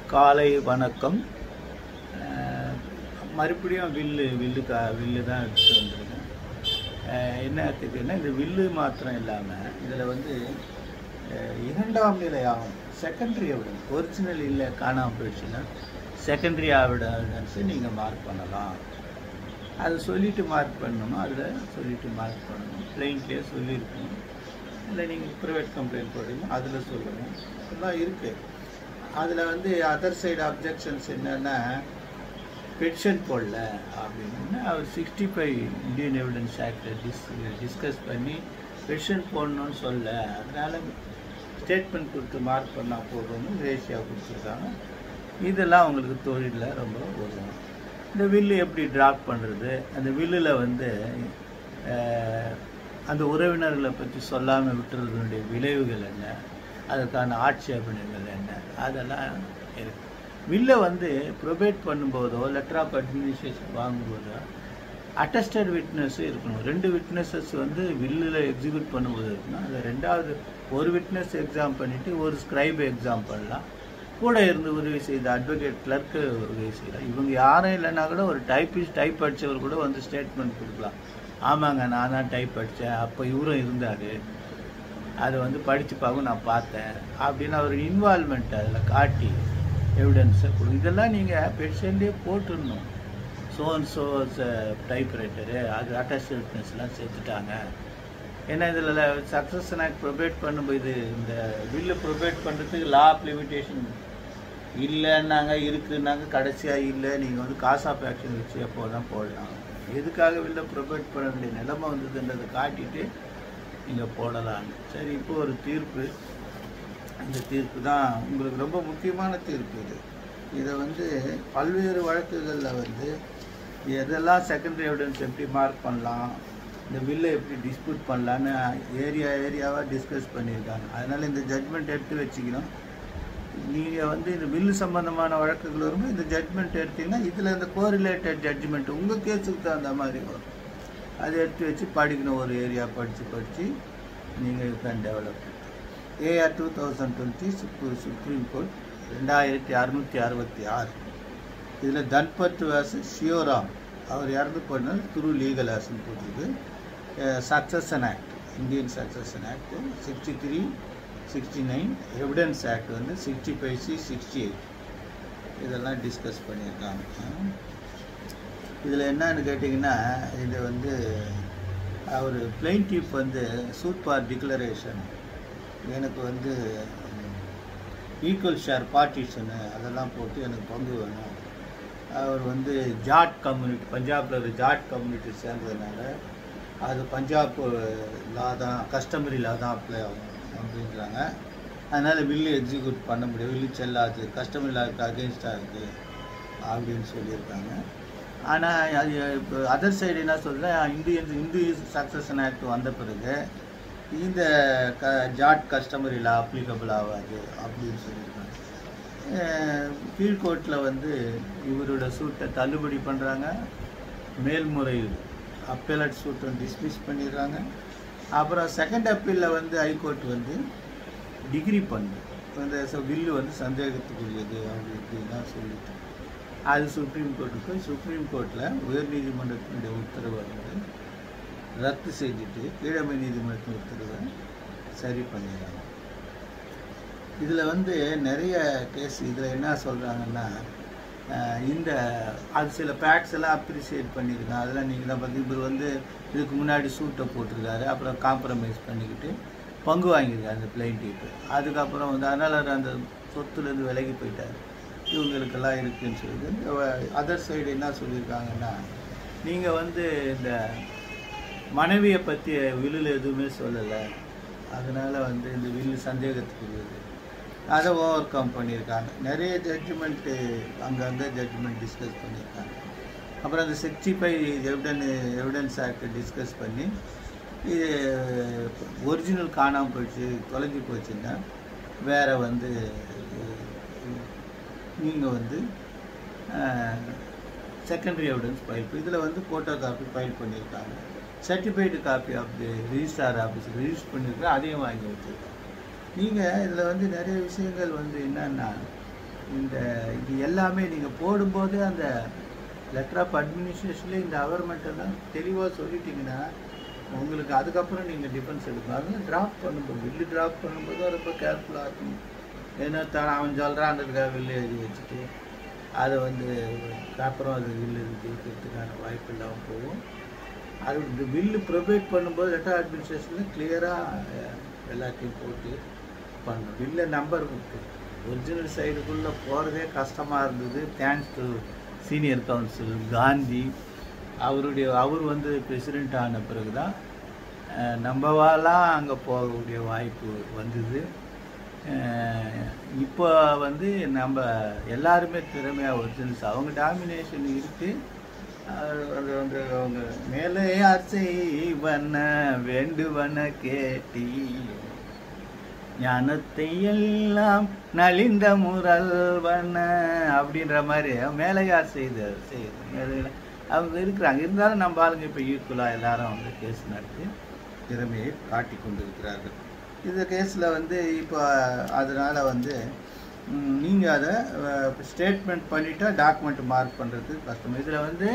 காலை வணக்கம் அஹ், மறுபடியும் வில்லு வில்லு கா வில்லு தான் எடுத்துட்டு வந்திருக்கேன் அஹ், என்னத்துக்குன்னா இந்த வில்லு மாத்திரம் இல்லாமல் இதில் வந்து அஹ், இரண்டாம் நிலை ஆகும் செகண்டரி எவிடன்ஸ் ஒரிஜினல் இல்லை காணாமல் போயிடுச்சுன்னா செகண்டரி எவிடன்ஸை நீங்கள் மார்க் பண்ணலாம் அது சொல்லிட்டு மார்க் பண்ணணுமா அதில் சொல்லிட்டு மார்க் பண்ணணும் பிளெயின்லேயே சொல்லியிருக்கணும் இல்லை நீங்கள் ப்ரைவேட் கம்ப்ளைண்ட் போடுறீங்க அதில் சொல்லணும் இதெல்லாம் இருக்குது அதில் வந்து அதர் சைடு அப்ஜெக்ஷன்ஸ் என்னென்னா பெட்டிஷன் போடல அப்படின்னு அவர் சிக்ஸ்டி ஃபைவ் இந்தியன் எவிடன்ஸ் ஆக்டை டிஸ் டிஸ்கஸ் பண்ணி பெட்டிஷன் போடணும்னு சொல்ல அதனால் ஸ்டேட்மெண்ட் கொடுத்து மார்க் பண்ணால் போதும்னு ரேஷியா கொடுத்துருக்காங்க இதெல்லாம் உங்களுக்கு தொழிலில் ரொம்ப உதவும் இந்த வில்லு எப்படி டிராப் பண்ணுறது அந்த வில்லில் வந்து அஹ், அந்த உறவினர்களை பற்றி சொல்லாமல் விட்டுறதுனுடைய விளைவுகள் என்ன அதுக்கான ஆட்சேபனைகள் என்ன அதெல்லாம் இருக்கு வில்லை வந்து ப்ரொபேட் பண்ணும்போதோ லெட்டர் ஆஃப் அட்மினிஸ்ட்ரேஷன் வாங்கும்போதோ அட்டஸ்டட் விட்னஸ் இருக்கணும் ரெண்டு விட்னஸஸ் வந்து வில்லில் எக்ஸிக்யூட் பண்ணும்போது இருக்கணும் அது ரெண்டாவது ஒரு விட்னஸ் எக்ஸாம் பண்ணிவிட்டு ஒரு ஸ்க்ரைப் எக்ஸாம் பண்ணலாம் கூட இருந்து உதவி செய்த அட்வொகேட் கிளர்க்கு உதவி செய்யலாம் இவங்க யாரும் இல்லைன்னா கூட ஒரு டைப்பிஸ்ட் டைப் அடித்தவர் கூட வந்து ஸ்டேட்மெண்ட் கொடுக்கலாம் ஆமாங்க நான் தான் டைப் அடித்தேன் அப்போ இவரும் இருந்தார் அதை வந்து படித்து பார்க்க நான் பார்த்தேன் அப்படின்னு அவர் இன்வால்மெண்ட் அதில் காட்டி எவிடன்ஸை கொடு இதெல்லாம் நீங்கள் பெட்டிஷன்லேயே போட்டுடணும் so and so typewriter அது அட்டாச் விட்னஸ்லாம் சேர்த்துட்டாங்க ஏன்னா இதில் சக்ஸஸ் ஆக்ட் ப்ரொபேட் பண்ணும்போது இந்த பில்லு ப்ரொபேட் பண்ணுறதுக்கு லா ஆஃப் லிமிட்டேஷன் இல்லைன்னாங்க இருக்குன்னாங்க கடைசியாக இல்லை நீங்கள் வந்து காஸ் ஆஃப் ஆக்ஷன் வச்சு அப்போ தான் போடலாம் எதுக்காக வெளில ப்ரொபேட் பண்ண வேண்டிய நிலைமை வந்ததுன்றதை காட்டிட்டு நீங்கள் போடலாம் சரி இப்போ ஒரு தீர்ப்பு இந்த தீர்ப்பு தான் உங்களுக்கு ரொம்ப முக்கியமான தீர்ப்பு இது இதை வந்து பல்வேறு வழக்குகளில் வந்து எதெல்லாம் செகண்டரி எவிடன்ஸ் எப்படி மார்க் பண்ணலாம் இந்த வில்லை எப்படி டிஸ்பியூட் பண்ணலான்னு ஏரியா ஏரியாவாக டிஸ்கஸ் பண்ணியிருக்காங்க அதனால் இந்த ஜட்மெண்ட் எடுத்து வச்சுக்கணும் நீங்கள் வந்து இந்த பில்லு சம்பந்தமான வழக்குகள் வரும்போது இந்த ஜட்மெண்ட் எடுத்தீங்கன்னா இதில் இந்த கோரிலேட்டட் ஜட்ஜ்மெண்ட் உங்கள் கேஸுக்கு தகுந்த மாதிரி வரும் அதை எடுத்து வச்சு படிக்கணும் ஒரு ஏரியா படித்து படித்து நீங்கள் you can develop AR two thousand twenty supreme court ரெண்டாயிரத்தி அறுநூற்றி அறுபத்தி ஆறு இதில் தன்பட் வாஸ் ஷியோராம் அவர் இறந்து போனால் துரு லீகல் ஆக்ஷன் போட்டிருக்கு succession act Indian succession act sixty three sixty nine evidence act வந்து sixty five C sixty eight இதெல்லாம் டிஸ்கஸ் பண்ணியிருக்காங்க இதில் என்னன்னு கேட்டிங்கன்னா இது வந்து அவர் பிளைன்டிஃப் வந்து சூட் ஃபார் டிக்ளரேஷன் எனக்கு வந்து ஈக்குவல் ஷேர் பார்ட்டிஷனு அதெல்லாம் போட்டு எனக்கு பங்கு வேணும் அவர் வந்து ஜாட் கம்யூனிட்டி பஞ்சாபில் ஒரு ஜாட் கம்யூனிட்டி சேர்ந்ததுனால அது பஞ்சாப் லா தான் கஸ்டமரி லா தான் அப்ளை ஆகும் அப்படின்றாங்க அதனால் பில்லு எக்ஸிக்யூட் பண்ண முடியும் பில்லு செல்லாது கஸ்டமரி லாவுக்கு அகேன்ஸ்டாக இருக்குது அப்படின்னு சொல்லியிருக்காங்க ஆனால் அது இப்போ அதர் சைடு என்ன சொல்கிறேன் இந்தியன் இந்து சக்சஷன் ஆக்ட் வந்த பிறகு இந்த க ஜாட் கஸ்டமரி லா அப்ளிகபிள் ஆகாது அப்படின்னு சொல்லியிருக்காங்க அஹ் கீழ்கோர்ட்டில் வந்து இவரோட சூட்டை தள்ளுபடி பண்ணுறாங்க மேல்முறையீடு அப்பேலட் சூட்டை டிஸ்மிஸ் பண்ணிடுறாங்க அப்புறம் செகண்ட் அப்பீலில் வந்து ஹைகோர்ட் வந்து டிகிரி பண்ணு அந்த பில்லு வந்து சந்தேகத்துக்குரியது அப்படி இப்படிலாம் சொல்லிட்டு அது சுப்ரீம் கோர்ட்டுக்கு போய் சுப்ரீம் கோர்ட்டில் உயர்நீதிமன்றத்தினுடைய உத்தரவை வந்து ரத்து செஞ்சுட்டு கீழமை நீதிமன்றத்தின் உத்தரவை சரி பண்ணிடுறாங்க இதில் வந்து நிறைய கேஸ் இதில் என்ன சொல்கிறாங்கன்னா அஹ், இந்த அது சில ஃபேக்ட்ஸ் எல்லாம் அப்ரிசியேட் பண்ணியிருக்காங்க அதெல்லாம் நீங்கள் தான் பார்த்து இவர் வந்து இதுக்கு முன்னாடி சூட்டை போட்டிருக்காரு அப்புறம் காம்ப்ரமைஸ் பண்ணிக்கிட்டு பங்கு வாங்கியிருக்காரு அந்த பிளைன்டிக்கு அதுக்கப்புறம் வந்து அதனால் அந்த சொத்துலேருந்து விலகி போயிட்டார் இவங்களுக்கெல்லாம் இருக்குன்னு சொல்லிட்டு அதர் சைடு என்ன சொல்லியிருக்காங்கன்னா நீங்கள் வந்து இந்த மனைவியை பற்றி வில்லில் எதுவுமே சொல்லலை அதனால் வந்து இந்த வில்லு சந்தேகத்துக்குரியது அதை ஓவர் கம் பண்ணியிருக்காங்க நிறைய ஜட்ஜ்மெண்ட்டு அங்கங்கே ஜட்ஜ்மெண்ட் டிஸ்கஸ் பண்ணியிருக்காங்க அப்புறம் அந்த sixty five evidence evidence act discuss பண்ணி இது ஒரிஜினல் காணாமல் போயிடுச்சு தொலைஞ்சு போச்சுன்னா வேற வந்து நீங்கள் வந்து செகண்டரி எவிடன்ஸ் ஃபைல் இதில் வந்து ஃபோட்டோ காப்பி ஃபைல் பண்ணியிருக்காங்க certified copy of the registrar office register பண்ணியிருக்கேன் அதையும் வாங்கி வச்சுருக்கோம் நீங்கள் இதில் வந்து நிறைய விஷயங்கள் வந்து என்னன்னா இந்த இது எல்லாமே நீங்கள் போடும்போது அந்த லெட்டர் ஆஃப் அட்மினிஸ்ட்ரேஷன்லேயே இந்த அவர்மெண்ட் எல்லாம் தெளிவாக சொல்லிட்டீங்கன்னா உங்களுக்கு அதுக்கப்புறம் நீங்கள் டிஃபென்ஸ் எடுக்கணும் அதெல்லாம் ட்ராப் பண்ணும்போது வில்லு ட்ராப் பண்ணும்போது தான் ரொம்ப கேர்ஃபுல்லாக இருக்கணும் ஏன்னா தான் அவன் சொல்கிறான்றதுக்காக வில்லு எழுதி வச்சுட்டு அதை வந்து அப்புறம் அது வில்லு ஜெயிக்கிறதுக்கான வாய்ப்பு இல்லாமல் போகும் அது இந்த வில்லு ப்ரொவைட் பண்ணும்போது லெட்டர் அட்மினிஸ்ட்ரேஷனில் கிளியராக எல்லாத்தையும் போட்டு பண்ணணும் வில்ல நம்பர் ஒரிஜினல் சைடுக்குள்ளே போகிறதே கஷ்டமாக இருந்தது thanks to senior counsel Gandhi அவருடைய அவர் வந்து பிரசிடெண்ட் ஆன பிறகு தான் நம்மவாலாம் அங்கே போகக்கூடிய வாய்ப்பு வந்தது அஹ் இப்போ வந்து நம்ம எல்லாருமே திறமையாக ஒரிஜினல்ஸ் அவங்க டாமினேஷன் இருக்குது அது வந்து அவங்க மேலே செய்வன வேண்டுவன கேட்டி ஞானத்தை எல்லாம் நலிந்த முரல்வன அப்படின்ற மாதிரி மேலே யார் செய்த செய்யுது மேலே அவங்க இருக்கிறாங்க இருந்தாலும் நம்ம ஆளுங்க இப்போ ஈக்குவலாக எல்லாரும் வந்து கேஸ் நடத்தி திறமையை காட்டி கொண்டு இருக்கிறார்கள் இந்த கேஸில் வந்து இப்போ அதனால் வந்து நீங்கள் அதை ஸ்டேட்மெண்ட் பண்ணிட்டா டாக்குமெண்ட் மார்க் பண்ணுறது கஷ்டம் இதில் வந்து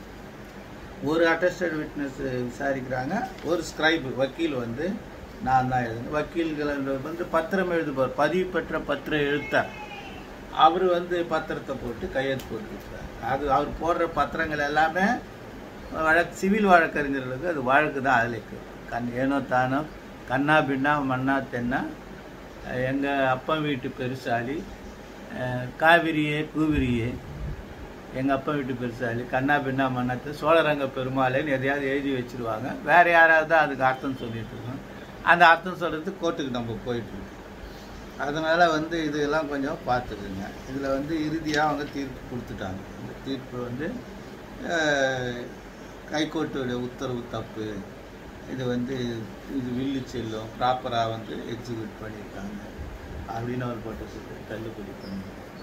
ஒரு அட்டஸ்டட் விட்னஸ் விசாரிக்கிறாங்க ஒரு ஸ்கிரைப் வக்கீல் வந்து நான் தான் எழுதுனேன் வக்கீல்களை வந்து பத்திரம் எழுதுவார் பதிவு பெற்ற பத்திரம் எழுத்தார் அவர் வந்து பத்திரத்தை போட்டு கையெழுத்து போட்டுருக்கார் அது அவர் போடுற பத்திரங்கள் எல்லாமே வழக்கு சிவில் வழக்கறிஞர்களுக்கு அது வழக்கு தான் அதில் இருக்குது கண் ஏனோ தானோ கண்ணா பின்னா மண்ணா தென்னா எங்கள் அப்பா வீட்டு பெருசாலி அஹ், காவிரியே கூவிரியே எங்கள் அப்பா வீட்டு பெருசாலி கண்ணா பின்னா மன்னத்து சோழரங்க பெருமாளேன்னு எதையாவது எழுதி வச்சிருவாங்க வேறு யாராவது தான் அதுக்கு அர்த்தம் சொல்லிட்டு இருக்கோம் அந்த அர்த்தம் சொல்கிறதுக்கு கோர்ட்டுக்கு நம்ம போயிட்டுருக்கோம் அதனால் வந்து இதெல்லாம் கொஞ்சம் பார்த்துக்குங்க இதில் வந்து இறுதியாக அவங்க தீர்ப்பு கொடுத்துட்டாங்க இந்த தீர்ப்பு வந்து அஹ், ஹைகோர்ட்டோட உத்தரவு தப்பு இது வந்து இது வில்லு செல்லும் ப்ராப்பராக வந்து எக்ஸிக்யூட் பண்ணியிருக்காங்க அப்படின்னு அவர் போட்ட சொல்லி தள்ளுபடி பண்ணி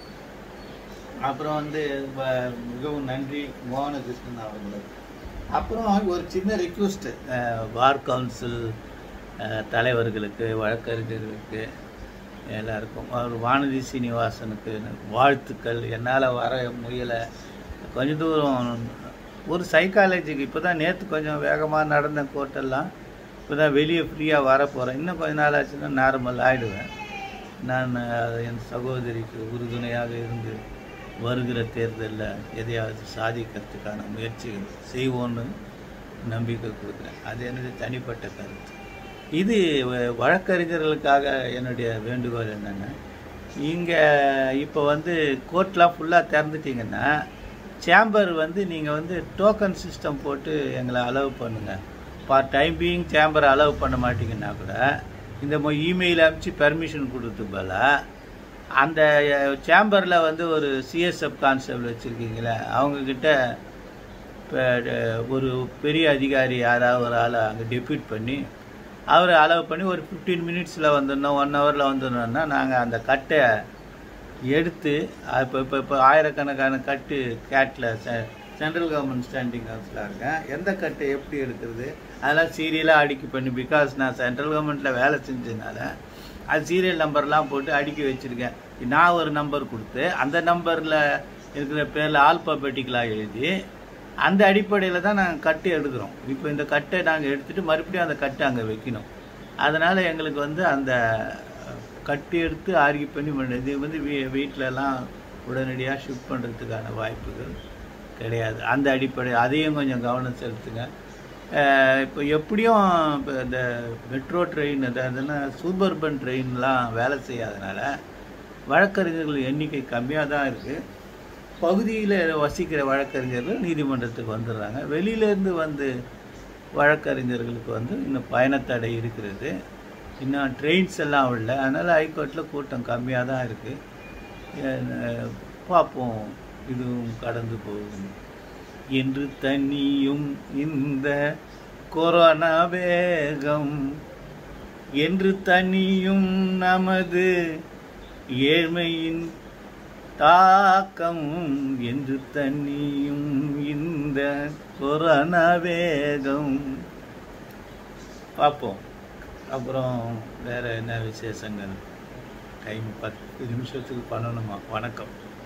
அப்புறம் வந்து வ- மிகவும் நன்றி மோகனகிருஷ்ணன் அவர்களுக்கு அப்புறம் ஒரு சின்ன ரிக்வெஸ்ட் பார் கவுன்சில் அஹ், தலைவர்களுக்கு வழக்கறிஞர்களுக்கு எல்லாருக்கும் அவர் வானதி சீனிவாசனுக்கு வாழ்த்துக்கள் என்னால் வர முயலை கொஞ்ச தூரம் ஒரு சைக்காலஜிக்கு இப்போ தான் நேற்று கொஞ்சம் வேகமாக நடந்த கோர்ட்டெல்லாம் இப்போ தான் வெளியே ஃப்ரீயாக வர போகிறேன் இன்னும் கொஞ்ச நாள் ஆச்சுன்னா நார்மல் ஆகிடுவேன் நான் அஹ், என் சகோதரிக்கு உறுதுணையாக இருந்து வருகிற தேர்தலில் எதையாவது சாதிக்கிறதுக்கான முயற்சிகள் செய்வோன்னு நம்பிக்கை கொடுக்குறேன் அது என்னுடைய தனிப்பட்ட கருத்து இது வ- வழக்கறிஞர்களுக்காக என்னுடைய வேண்டுகோள் என்னென்னா இங்கே இப்போ வந்து கோர்ட்லாம் ஃபுல்லாக திறந்துட்டிங்கன்னா சேம்பர் வந்து நீங்கள் வந்து டோக்கன் சிஸ்டம் போட்டு எங்களை அலோவ் பண்ணுங்கள் for time being chamber allow பண்ண மாட்டீங்கன்னா கூட இந்த இமெயில் அனுப்பிச்சு பெர்மிஷன் கொடுத்து பதிலாக அந்த சேம்பரில் வந்து ஒரு சிஎஸ்எஃப் கான்ஸ்டபிள் வச்சுருக்கீங்களே அவங்கக்கிட்ட இப்போ ஒரு பெரிய அதிகாரி யாராவது ஒரு ஆளை அங்கே டெப்யூட் பண்ணி அவரை அலோவ் பண்ணி ஒரு ஃபிஃப்டீன் மினிட்ஸில் வந்துடணும் ஒன் ஹவரில் வந்துடணும்னா நாங்கள் அந்த கட்டை எடுத்து இப்போ இப்போ இப்போ ஆயிரக்கணக்கான கட்டு கேட்டில் சென்ட்ரல் கவர்மெண்ட் ஸ்டாண்டிங் கவுன்சிலாக இருக்கேன் எந்த கட்டை எப்படி எடுக்கிறது அதெல்லாம் சீரியலாக அடுக்கி பண்ணி பிகாஸ் நான் சென்ட்ரல் கவர்மெண்ட்டில் வேலை செஞ்சதுனால அது சீரியல் நம்பர்லாம் போட்டு அடுக்கி வச்சுருக்கேன் நான் ஒரு நம்பர் கொடுத்து அந்த நம்பரில் இருக்கிற பேரில் ஆல்பாபெட்டிக்கலாக எழுதி அந்த அடிப்படையில் தான் நாங்கள் கட்டு எடுக்கிறோம் இப்போ இந்த கட்டை நாங்கள் எடுத்துகிட்டு மறுபடியும் அந்த கட்டை அங்கே வைக்கணும் அதனால் எங்களுக்கு வந்து அந்த கட்டு எடுத்து ஆர்கி பண்ணி பண்ண இது வந்து வீ வீட்டிலலாம் உடனடியாக ஷிஃப்ட் பண்ணுறதுக்கான வாய்ப்புகள் கிடையாது அந்த அடிப்படை அதையும் கொஞ்சம் கவனம் செலுத்துங்க அஹ் இப்போ எப்படியும் இப்போ இந்த மெட்ரோ ட்ரெயின் அதெல்லாம் சூப்பர்பன் ட்ரெயின்லாம் வேலை செய்யாதனால வழக்கறிஞர்கள் எண்ணிக்கை கம்மியாக தான் இருக்குது பகுதியில் வசிக்கிற வழக்கறிஞர்கள் நீதிமன்றத்துக்கு வந்துடுறாங்க வெளியிலேருந்து வந்து வழக்கறிஞர்களுக்கு வந்து இன்னும் பயணத்தடை இருக்கிறது இன்னும் ட்ரெயின்ஸ் எல்லாம் இல்லை அதனால் ஹைகோர்ட்டில் கூட்டம் கம்மியாக தான் இருக்குது பார்ப்போம் இதுவும் கடந்து போகும் என்று தண்ணியும் இந்த கொரோனா வேகம் என்று தனியும் நமது ஏழ்மையின் தாக்கம் என்று தண்ணியும் இந்த கொரோனா வேகம் பார்ப்போம் அப்புறம் வேற என்ன விசேஷங்கள் டைம் பத்து நிமிஷத்துக்கு பண்ணணுமா வணக்கம்